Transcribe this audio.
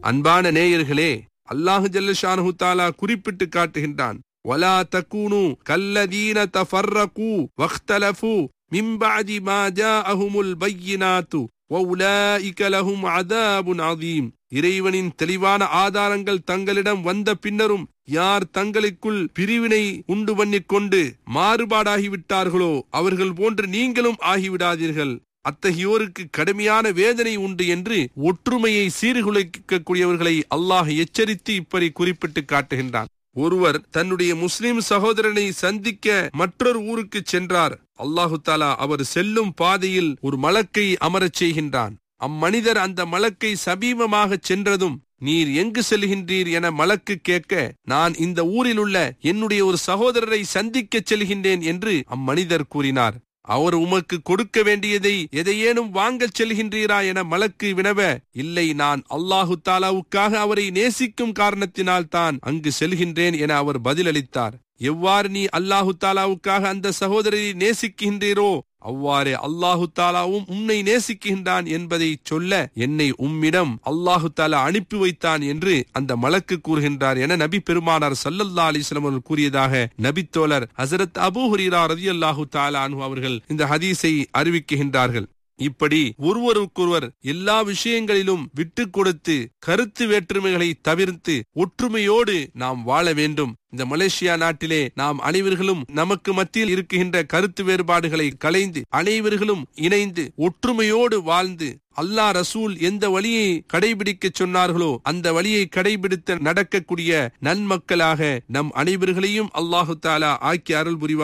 அன்பான நேயர்களே அல்லாஹு ஜல்லஷானு தாலா குறிப்பிட்டு காட்டுகின்றான் ولا تكونوا كالذين تفرقوا واختلفوا من بعد ما جاءهم البينات وَأُولَئِكَ لَهُمْ عَذَابٌ عَظِيمٌ இறைவனின் தெளிவான ஆதாரங்கள் தங்களிடம் வந்த பின்னரும் யார் தங்களுக்குள் பிரிவினை உண்டு பண்ணிக் கொண்டு மாறுபாடாகிவிட்டார்களோ அவர்கள் போன்று நீங்களும் ஆகிவிடாதீர்கள் அத்தகையோருக்கு கடுமையான வேதனை உண்டு என்று ஒற்றுமையை சீர்குலைக்கக்கூடியவர்களை அல்லாஹ் எச்சரித்து இப்படி குறிப்பிட்டு காட்டுகின்றான் ஒருவர் தன்னுடைய முஸ்லிம் சகோதரனை சந்திக்க மற்றொரு ஊருக்கு சென்றார் அல்லாஹு தாலா அவர் செல்லும் பாதையில் ஒரு மலக்கை அமரச் செய்கின்றான் அம்மனிதர் அந்த மலக்கை சமீபமாக சென்றதும் நீர் எங்கு செல்கின்றீர் என மலக்கு கேட்க நான் இந்த ஊரில் உள்ள என்னுடைய ஒரு சகோதரரை சந்திக்கச் செல்கின்றேன் என்று அம்மனிதர் கூறினார் அவர் உமக்கு கொடுக்க வேண்டியதை எதையேனும் வாங்கச் செல்கின்றீரா என மலக்கு வினவ இல்லை நான் அல்லாஹு தாலாவுக்காக அவரை நேசிக்கும் காரணத்தினால் தான் அங்கு செல்கின்றேன் என அவர் பதிலளித்தார் எவ்வாறு நீ அல்லாஹு தாலாவுக்காக அந்த சகோதரரை நேசிக்கின்றீரோ அவ்வாறே அல்லாஹு தாலாவும் உன்னை நேசிக்கின்றான் என்பதை சொல்ல என்னை உம்மிடம் அல்லாஹு தாலா அனுப்பி வைத்தான் என்று அந்த மலக்கு கூறுகின்றார் என நபி பெருமானார் சல்லல்லா அலிஸ்லாம் அவர்கள் கூறியதாக நபித்தோழர் ஹசரத் அபு ஹுரீரா ரதி அல்லாஹு தாலா அனு அவர்கள் இந்த ஹதீஸை அறிவிக்கின்றார்கள் இப்படி ஒருவருக்கொருவர் எல்லா விஷயங்களிலும் விட்டு கொடுத்து கருத்து வேற்றுமைகளை தவிர்த்து ஒற்றுமையோடு நாம் வாழ வேண்டும் இந்த மலேசியா நாட்டிலே நாம் அனைவர்களும் நமக்கு மத்தியில் இருக்கின்ற கருத்து வேறுபாடுகளை களைந்து அனைவர்களும் இணைந்து ஒற்றுமையோடு வாழ்ந்து அல்லாஹ் ரசூல் எந்த வழியை கடைபிடிக்க சொன்னார்களோ அந்த வழியை கடைபிடித்து நடக்கக்கூடிய நன்மக்களாக நம் அனைவர்களையும் அல்லாஹு தாலா ஆக்கி அருள் புரிவார்